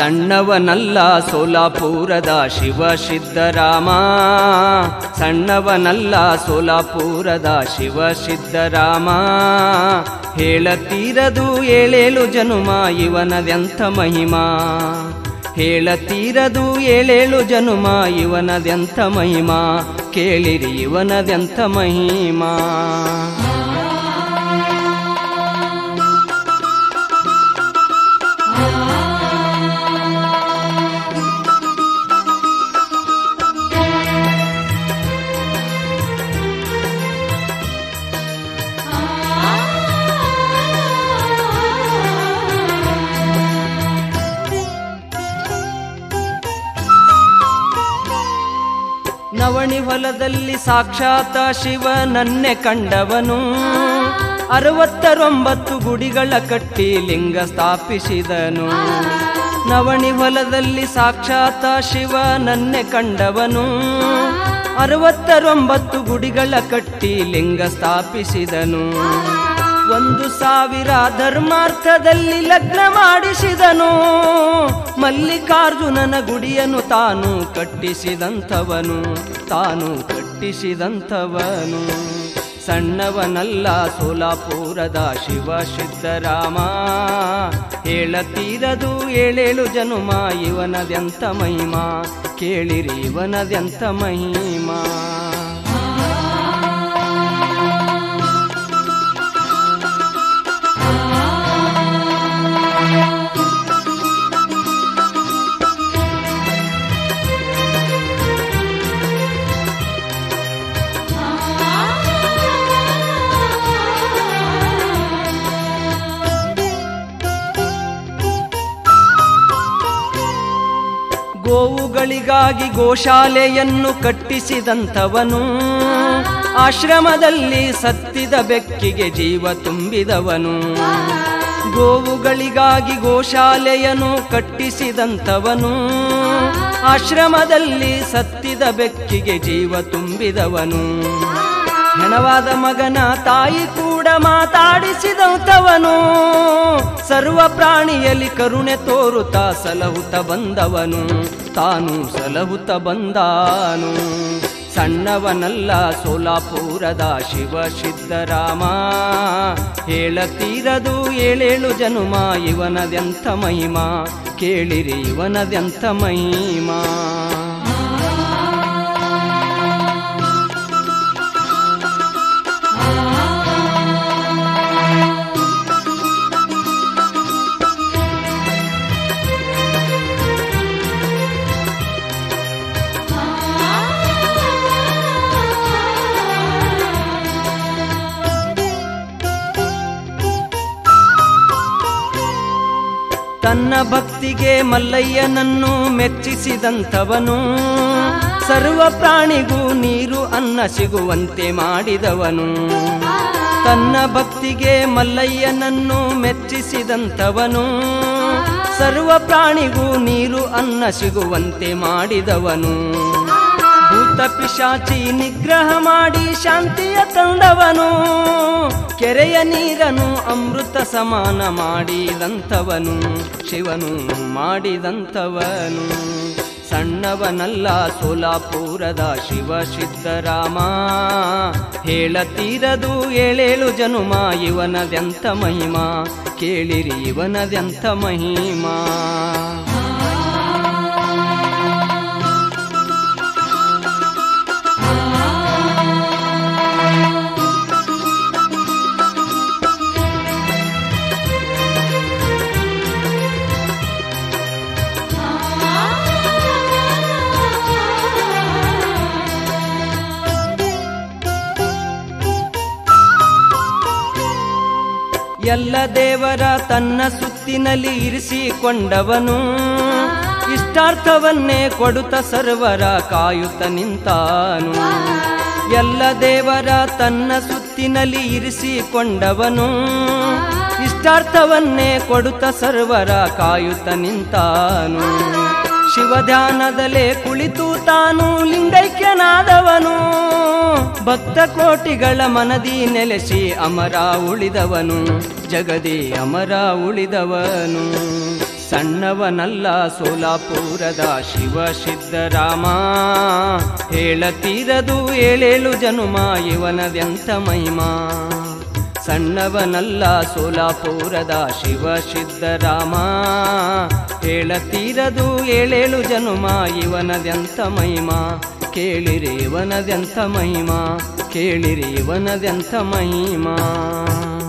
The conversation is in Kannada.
ಸಣ್ಣವನಲ್ಲ ಸೋಲಾಪುರದ ಶಿವ ಸಿದ್ದರಾಮ ಸಣ್ಣವನಲ್ಲ ಸೋಲಾಪುರದ ಶಿವ ಸಿದ್ದರಾಮ ಹೇಳತೀರದು ಏಳೇಳು ಜನುಮ ಇವನದೆಂಥ ಮಹಿಮಾ ಹೇಳತೀರದು ಏಳೇಳು ಜನುಮ ಇವನದೆಂಥ ಮಹಿಮಾ ಕೇಳಿರಿ ಇವನದೆಂಥ ಮಹಿಮಾ ನವಣಿ ಹೊಲದಲ್ಲಿ ಸಾಕ್ಷಾತ ಶಿವ ನನ್ನೆ ಕಂಡವನು ಅರವತ್ತರೊಂಬತ್ತು ಗುಡಿಗಳ ಕಟ್ಟಿ ಲಿಂಗ ಸ್ಥಾಪಿಸಿದನು ನವಣಿ ಹೊಲದಲ್ಲಿ ಸಾಕ್ಷಾತ ಶಿವ ನನ್ನೆ ಕಂಡವನು ಅರವತ್ತರೊಂಬತ್ತು ಗುಡಿಗಳ ಕಟ್ಟಿ ಲಿಂಗ ಸ್ಥಾಪಿಸಿದನು ಒಂದು ಸಾವಿರ ಧರ್ಮಾರ್ಥದಲ್ಲಿ ಲಗ್ನ ಮಾಡಿಸಿದನು ಮಲ್ಲಿಕಾರ್ಜುನನ ಗುಡಿಯನ್ನು ತಾನು ಕಟ್ಟಿಸಿದಂಥವನು ತಾನು ಕಟ್ಟಿಸಿದಂಥವನು ಸಣ್ಣವನಲ್ಲ ಸೋಲಾಪುರದ ಶಿವ ಸಿದ್ದರಾಮ ಹೇಳತೀರದು ಏಳೇಳು ಜನುಮ ಇವನದೆಂಥ ಮಹಿಮಾ ಕೇಳಿರಿ ಇವನದೆಂಥ ಮಹಿಮಾ ಗೋವುಗಳಿಗಾಗಿ ಗೋಶಾಲೆಯನ್ನು ಕಟ್ಟಿಸಿದಂಥವನು ಆಶ್ರಮದಲ್ಲಿ ಸತ್ತಿದ ಬೆಕ್ಕಿಗೆ ಜೀವ ತುಂಬಿದವನು ಗೋವುಗಳಿಗಾಗಿ ಗೋಶಾಲೆಯನ್ನು ಕಟ್ಟಿಸಿದಂಥವನು ಆಶ್ರಮದಲ್ಲಿ ಸತ್ತಿದ ಬೆಕ್ಕಿಗೆ ಜೀವ ತುಂಬಿದವನು ಹೆಣವಾದ ಮಗನ ತಾಯಿ ಕೂಡ ಮಾತಾಡಿಸಿದಂಥವನು ಸರ್ವ ಪ್ರಾಣಿಯಲ್ಲಿ ಕರುಣೆ ತೋರುತ್ತ ಸಲಹುತ ಬಂದವನು ತಾನು ಸಲಹುತ ಬಂದಾನು ಸಣ್ಣವನಲ್ಲ ಸೋಲಾಪುರದ ಶಿವ ಸಿದ್ದರಾಮ ಹೇಳತೀರದು ಏಳೇಳು ಜನುಮ ಇವನದೆಂಥ ಮಹಿಮಾ ಕೇಳಿರಿ ಇವನದೆಂಥ ಮಹಿಮಾ ತನ್ನ ಭಕ್ತಿಗೆ ಮಲ್ಲಯ್ಯನನ್ನು ಮೆಚ್ಚಿಸಿದಂಥವನು ಸರ್ವ ಪ್ರಾಣಿಗೂ ನೀರು ಅನ್ನ ಸಿಗುವಂತೆ ಮಾಡಿದವನು ತನ್ನ ಭಕ್ತಿಗೆ ಮಲ್ಲಯ್ಯನನ್ನು ಮೆಚ್ಚಿಸಿದಂಥವನು ಸರ್ವ ಪ್ರಾಣಿಗೂ ನೀರು ಅನ್ನ ಸಿಗುವಂತೆ ಮಾಡಿದವನು ಭೂತ ಪಿಶಾಚಿ ನಿಗ್ರಹ ಮಾಡಿ ಶಾಂತಿಯ ತಂದವನು ಕೆರೆಯ ನೀರನು ಅಮೃತ ಸಮಾನ ಮಾಡಿದಂಥವನು ಶಿವನು ಮಾಡಿದಂಥವನು ಸಣ್ಣವನಲ್ಲ ಸೋಲಾಪುರದ ಶಿವ ಸಿದ್ದರಾಮ ಹೇಳತೀರದು ಏಳೇಳು ಜನುಮ ಇವನದೆಂಥ ಮಹಿಮಾ ಕೇಳಿರಿ ಇವನದೆಂಥ ಮಹಿಮಾ ಎಲ್ಲ ದೇವರ ತನ್ನ ಸುತ್ತಿನಲ್ಲಿ ಇರಿಸಿಕೊಂಡವನು ಇಷ್ಟಾರ್ಥವನ್ನೇ ಕೊಡುತ್ತ ಸರ್ವರ ಕಾಯುತ್ತ ನಿಂತಾನು ಎಲ್ಲ ದೇವರ ತನ್ನ ಸುತ್ತಿನಲ್ಲಿ ಇರಿಸಿಕೊಂಡವನು ಇಷ್ಟಾರ್ಥವನ್ನೇ ಕೊಡುತ್ತ ಸರ್ವರ ಕಾಯುತ್ತ ನಿಂತಾನು ಶಿವಧ್ಯಾನದಲ್ಲೇ ಕುಳಿತು ತಾನು ಲಿಂಗೈಕ್ಯನಾದವನು ಭಕ್ತ ಕೋಟಿಗಳ ಮನದಿ ನೆಲೆಸಿ ಅಮರ ಉಳಿದವನು ಜಗದಿ ಅಮರ ಉಳಿದವನು ಸಣ್ಣವನಲ್ಲ ಸೋಲಾಪುರದ ಶಿವ ಸಿದ್ದರಾಮ ಹೇಳತೀರದು ಏಳೇಳು ಜನುಮ ಇವನದೆಂತ ಮಹಿಮಾ ಸಣ್ಣವನಲ್ಲ ಸೋಲಾಪುರದ ಶಿವ ಸಿದ್ದರಾಮ ಹೇಳತೀರದು ಏಳೇಳು ಜನುಮ ಇವನದೆಂತ ಮಹಿಮಾ ಕೇಳಿರಿ ಇವನದೆಂತ ಮಹಿಮಾ ಕೇಳಿರಿ ಇವನದೆಂತ ಮಹಿಮಾ